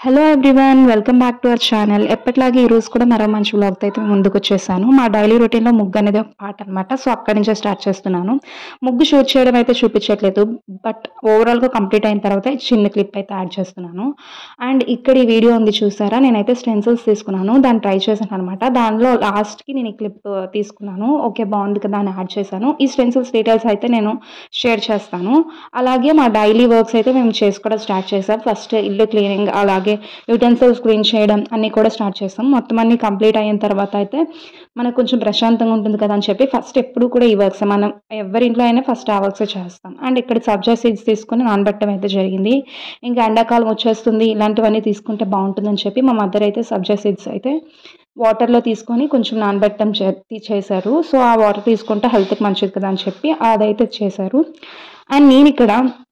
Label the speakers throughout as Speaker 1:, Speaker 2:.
Speaker 1: hello everyone welcome back to our channel ఎప్పటిలాగే ఈ రోజు కూడా మరో మంచి వ్లాగ్ అయితే ముందుకు వచ్చేసాను మా డైలీ రొటీన్లో ముగ్గు అనేది ఒక పార్ట్ అనమాట సో అక్కడి నుంచే స్టార్ట్ చేస్తున్నాను ముగ్గు షూట్ చేయడం అయితే చూపించట్లేదు బట్ ఓవరాల్గా కంప్లీట్ అయిన తర్వాత ఈ చిన్న క్లిప్ అయితే యాడ్ చేస్తున్నాను అండ్ ఇక్కడ ఈ వీడియో ఉంది చూసారా నేనైతే స్టెన్సిల్స్ తీసుకున్నాను దాన్ని ట్రై చేశాను అనమాట దానిలో లాస్ట్కి నేను ఈ క్లిప్ తీసుకున్నాను ఓకే బాగుంది కదా అని యాడ్ చేశాను ఈ స్టెన్సిల్స్ డీటెయిల్స్ అయితే నేను షేర్ చేస్తాను అలాగే మా డైలీ వర్క్స్ అయితే మేము చేసుకోవడం స్టార్ట్ చేసాం ఫస్ట్ ఇల్లు క్లీనింగ్ అలాగే యూటెన్సిల్స్ క్లీన్ చేయడం అన్నీ కూడా స్టార్ట్ చేస్తాం మొత్తం అన్ని కంప్లీట్ అయిన తర్వాత అయితే మనకు కొంచెం ప్రశాంతంగా ఉంటుంది కదా అని చెప్పి ఫస్ట్ ఎప్పుడు కూడా ఈ వర్క్స్ మనం ఎవరింట్లో అయినా ఫస్ట్ ఆ వర్క్స్ చేస్తాం అండ్ ఇక్కడ సబ్జా సీడ్స్ తీసుకొని నానబెట్టడం అయితే జరిగింది ఇంకా ఎండాకాలం వచ్చేస్తుంది ఇలాంటివన్నీ తీసుకుంటే బాగుంటుందని చెప్పి మా మదర్ అయితే సబ్జా సీడ్స్ అయితే వాటర్లో తీసుకొని కొంచెం నానబెట్టడం చే- చేశారు సో ఆ వాటర్ తీసుకుంటే హెల్త్కి మంచిది కదా అని చెప్పి అదైతే చేశారు అండ్ నేను ఇక్కడ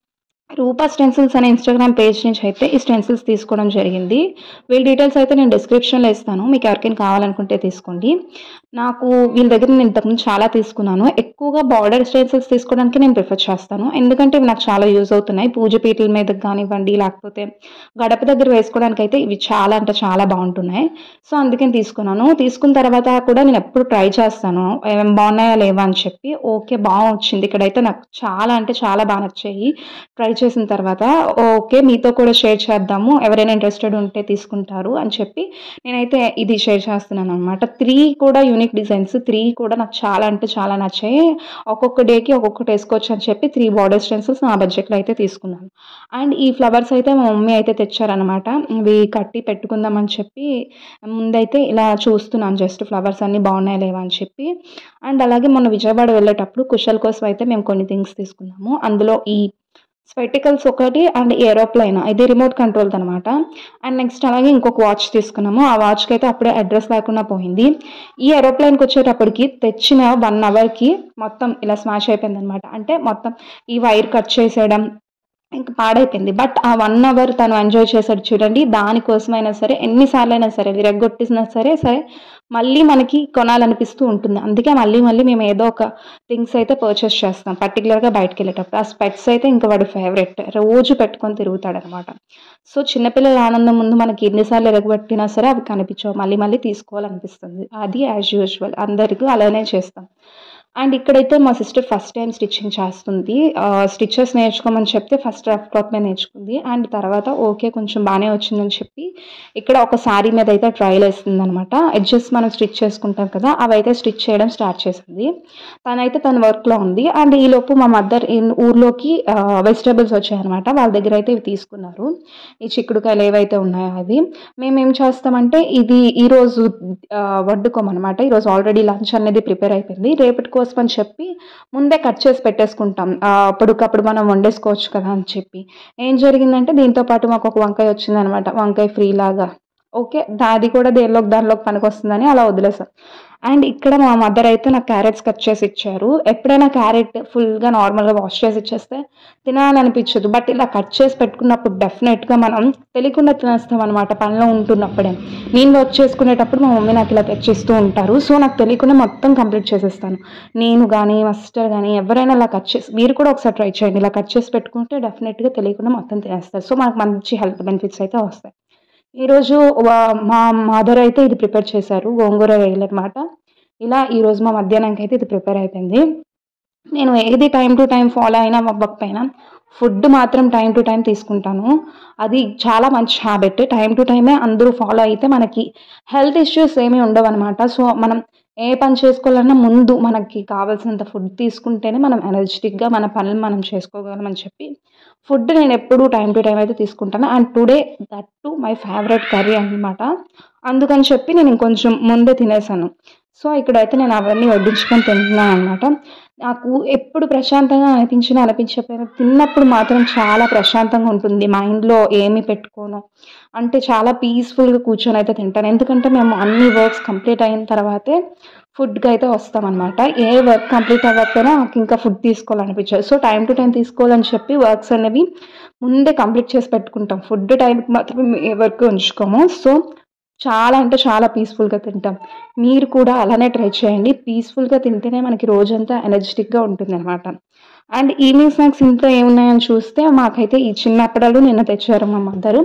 Speaker 1: రూపా స్టెన్సిల్స్ అనే ఇన్స్టాగ్రామ్ పేజ్ నుంచి అయితే ఈ స్టెన్సిల్స్ తీసుకోవడం జరిగింది వీళ్ళ డీటెయిల్స్ అయితే నేను డిస్క్రిప్షన్లో ఇస్తాను మీకు ఎవరికైనా కావాలనుకుంటే తీసుకోండి నాకు వీళ్ళ దగ్గర నేను ఇంతకుముందు చాలా తీసుకున్నాను ఎక్కువగా బార్డర్ స్టెన్సిల్స్ తీసుకోవడానికి నేను ప్రిఫర్ చేస్తాను ఎందుకంటే ఇవి నాకు చాలా యూజ్ అవుతున్నాయి పూజ పీటల మీద కానివ్వండి లేకపోతే గడప దగ్గర వేసుకోవడానికి అయితే ఇవి చాలా అంటే చాలా బాగుంటున్నాయి సో అందుకని తీసుకున్నాను తీసుకున్న తర్వాత కూడా నేను ఎప్పుడు ట్రై చేస్తాను ఏం బాగున్నాయా లేవా అని చెప్పి ఓకే బాగా వచ్చింది ఇక్కడైతే నాకు చాలా అంటే చాలా బాగా నచ్చాయి ట్రై చేసిన తర్వాత ఓకే మీతో కూడా షేర్ చేద్దాము ఎవరైనా ఇంట్రెస్టెడ్ ఉంటే తీసుకుంటారు అని చెప్పి నేనైతే ఇది షేర్ చేస్తున్నాను అనమాట త్రీ కూడా యూనిక్ డిజైన్స్ త్రీ కూడా నాకు చాలా అంటే చాలా నచ్చాయి ఒక్కొక్క డేకి ఒక్కొక్కటి వేసుకోవచ్చు అని చెప్పి త్రీ బార్డర్ స్టెన్సిల్స్ నా బడ్జెట్లో అయితే తీసుకున్నాను అండ్ ఈ ఫ్లవర్స్ అయితే మా మమ్మీ అయితే తెచ్చారనమాట ఇవి కట్టి పెట్టుకుందామని చెప్పి ముందైతే ఇలా చూస్తున్నాను జస్ట్ ఫ్లవర్స్ అన్నీ బాగున్నాయి లేవా అని చెప్పి అండ్ అలాగే మొన్న విజయవాడ వెళ్ళేటప్పుడు కుషల్ కోసం అయితే మేము కొన్ని థింగ్స్ తీసుకున్నాము అందులో ఈ స్పెటికల్స్ ఒకటి అండ్ ఏరోప్లైన్ ఇది రిమోట్ కంట్రోల్ అనమాట అండ్ నెక్స్ట్ అలాగే ఇంకొక వాచ్ తీసుకున్నాము ఆ వాచ్కి అయితే అప్పుడే అడ్రస్ లేకుండా పోయింది ఈ ఏరోప్లైన్కి వచ్చేటప్పటికి తెచ్చిన వన్ అవర్కి మొత్తం ఇలా స్మాష్ అయిపోయింది అనమాట అంటే మొత్తం ఈ వైర్ కట్ చేసేయడం ఇంకా పాడైపోయింది బట్ ఆ వన్ అవర్ తను ఎంజాయ్ చేశాడు చూడండి దానికోసమైనా సరే ఎన్నిసార్లు అయినా సరే విరగ్గొట్టినా సరే సరే మళ్ళీ మనకి కొనాలనిపిస్తూ ఉంటుంది అందుకే మళ్ళీ మళ్ళీ మేము ఏదో ఒక థింగ్స్ అయితే పర్చేస్ చేస్తాం పర్టికులర్గా బయటకు వెళ్ళేటప్పుడు ఆ స్పెట్స్ అయితే ఇంకా వాడు ఫేవరెట్ రోజు పెట్టుకొని తిరుగుతాడు అనమాట సో చిన్నపిల్లల ఆనందం ముందు మనకి ఎన్నిసార్లు ఎరగబట్టినా సరే అవి కనిపించవు మళ్ళీ మళ్ళీ తీసుకోవాలనిపిస్తుంది అది యాజ్ యూజువల్ అందరికీ అలానే చేస్తాం అండ్ ఇక్కడైతే మా sister first time stitching stitches స్టిచెస్ నేర్చుకోమని చెప్తే ఫస్ట్ రఫ్ క్లాత్ మీద నేర్చుకుంది అండ్ తర్వాత ఓకే కొంచెం బాగానే వచ్చిందని చెప్పి ఇక్కడ ఒక శారీ మీద అయితే ట్రయల్ వేస్తుంది అనమాట ఎడ్జెస్ మనం స్టిచ్ చేసుకుంటాం కదా అవి అయితే స్టిచ్ చేయడం స్టార్ట్ చేసింది తనైతే తన వర్క్లో ఉంది అండ్ ఈలోపు మా మదర్ ఊర్లోకి వెజిటేబుల్స్ వచ్చాయన్నమాట వాళ్ళ దగ్గర అయితే ఇవి తీసుకున్నారు ఈ చిక్కుడుకాయలు ఏవైతే ఉన్నాయో అవి మేము ఏం చేస్తామంటే ఇది ఈరోజు వండుకోమన్నమాట ఈరోజు ఆల్రెడీ లంచ్ అనేది ప్రిపేర్ అయిపోయింది రేపటి కోసం అని చెప్పి ముందే కట్ చేసి పెట్టేసుకుంటాం ఆ, అప్పటికప్పుడు మనం వండేసుకోవచ్చు కదా అని చెప్పి ఏం జరిగిందంటే దీంతో పాటు మాకు ఒక వంకాయ వచ్చిందనమాట వంకాయ ఫ్రీ లాగా ఓకే దాది కూడా దేనిలోకి దానిలోకి పనికొస్తుందని అలా వదిలేసాం అండ్ ఇక్కడ మా మదర్ అయితే నాకు క్యారెట్స్ కట్ చేసి ఇచ్చారు ఎప్పుడైనా క్యారెట్ ఫుల్గా నార్మల్గా వాష్ చేసి ఇచ్చేస్తే తినాలనిపించదు బట్ ఇలా కట్ చేసి పెట్టుకున్నప్పుడు డెఫినెట్గా మనం తెలియకుండా తినేస్తాం అనమాట పనిలో ఉంటున్నప్పుడే నేను వర్క్ చేసుకునేటప్పుడు మా మమ్మీ నాకు ఇలా తెచ్చిస్తూ ఉంటారు సో నాకు తెలియకుండా మొత్తం కంప్లీట్ చేసేస్తాను నేను కానీ మా సిస్టర్ కానీ ఎవరైనా ఇలా కట్ చేసి మీరు కూడా ఒకసారి ట్రై చేయండి ఇలా కట్ చేసి పెట్టుకుంటే డెఫినెట్గా తెలియకుండా మొత్తం తినేస్తారు సో మనకు మంచి హెల్త్ బెనిఫిట్స్ అయితే వస్తాయి ఈరోజు వా- మా మదర్ అయితే ఇది ప్రిపేర్ చేశారు గోంగూర వేయలు అనమాట ఇలా ఈరోజు మా మధ్యాహ్నానికి అయితే ఇది ప్రిపేర్ అయిపోయింది నేను ఏది టైం టు టైం ఫాలో అయినా అవ్వకపోయినా ఫుడ్ మాత్రం టైం టు టైం తీసుకుంటాను అది చాలా మంచి హ్యాబిట్ టైం టు టైమే అందరూ ఫాలో అయితే మనకి హెల్త్ ఇష్యూస్ ఏమీ ఉండవు అనమాట సో మనం ఏ పని చేసుకోవాలన్నా ముందు మనకి కావాల్సినంత ఫుడ్ తీసుకుంటేనే మనం ఎనర్జెటిక్గా మన పనులు మనం చేసుకోగలం అని చెప్పి ఫుడ్ నేను ఎప్పుడూ టైం టు టైం అయితే తీసుకుంటాను and today that to my favourite curry అనమాట అందుకని చెప్పి నేను ఇంకొంచెం ముందే తినేసాను సో ఇక్కడైతే నేను అవన్నీ వడ్డించుకొని తింటున్నాను అనమాట నాకు ఎప్పుడు ప్రశాంతంగా అనిపించినా అనిపించకపోయినా తిన్నప్పుడు మాత్రం చాలా ప్రశాంతంగా ఉంటుంది మైండ్లో ఏమి పెట్టుకోను అంటే చాలా పీస్ఫుల్గా కూర్చొని అయితే తింటాను ఎందుకంటే మేము అన్ని వర్క్స్ కంప్లీట్ అయిన తర్వాతే ఫుడ్కి అయితే వస్తామన్నమాట ఏ వర్క్ కంప్లీట్ అవ్వకపోయినా నాకు ఇంకా ఫుడ్ తీసుకోవాలనిపించదు సో టైం టు టైం తీసుకోవాలని చెప్పి వర్క్స్ అనేవి ముందే కంప్లీట్ చేసి పెట్టుకుంటాం ఫుడ్ టైంకి మాత్రం ఏ వర్క్ ఉంచుకోము సో చాలా అంటే చాలా పీస్ఫుల్గా తింటాం మీరు కూడా అలానే ట్రై చేయండి పీస్ఫుల్గా తింటేనే మనకి రోజంతా ఎనర్జెటిక్గా ఉంటుంది అనమాట అండ్ ఈవినింగ్ స్నాక్స్ ఇంట్లో ఏమున్నాయని చూస్తే మాకైతే ఈ చిన్న అప్పడాలు నిన్న తెచ్చారు మా మదరు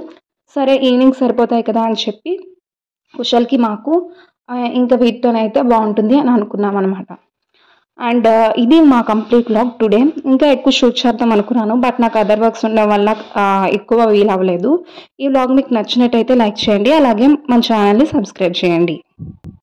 Speaker 1: సరే ఈవినింగ్ సరిపోతాయి కదా అని చెప్పి కుషల్కి మాకు ఆ, ఇంకా వీటితోనైతే బాగుంటుంది అని అనుకున్నాం అనమాట అండ్ ఇది మా కంప్లీట్ వ్లాగ్ టుడే ఇంకా ఎక్కువ షూట్ చేద్దాం అనుకున్నాను బట్ నాకు అదర్ వర్క్స్ ఉండడం వల్ల ఆ, ఎక్కువ వీల్ అవ్వలేదు ఈ వ్లాగ్ మీకు నచ్చినట్టయితే లైక్ చేయండి అలాగే మన ఛానల్ని సబ్స్క్రైబ్ చేయండి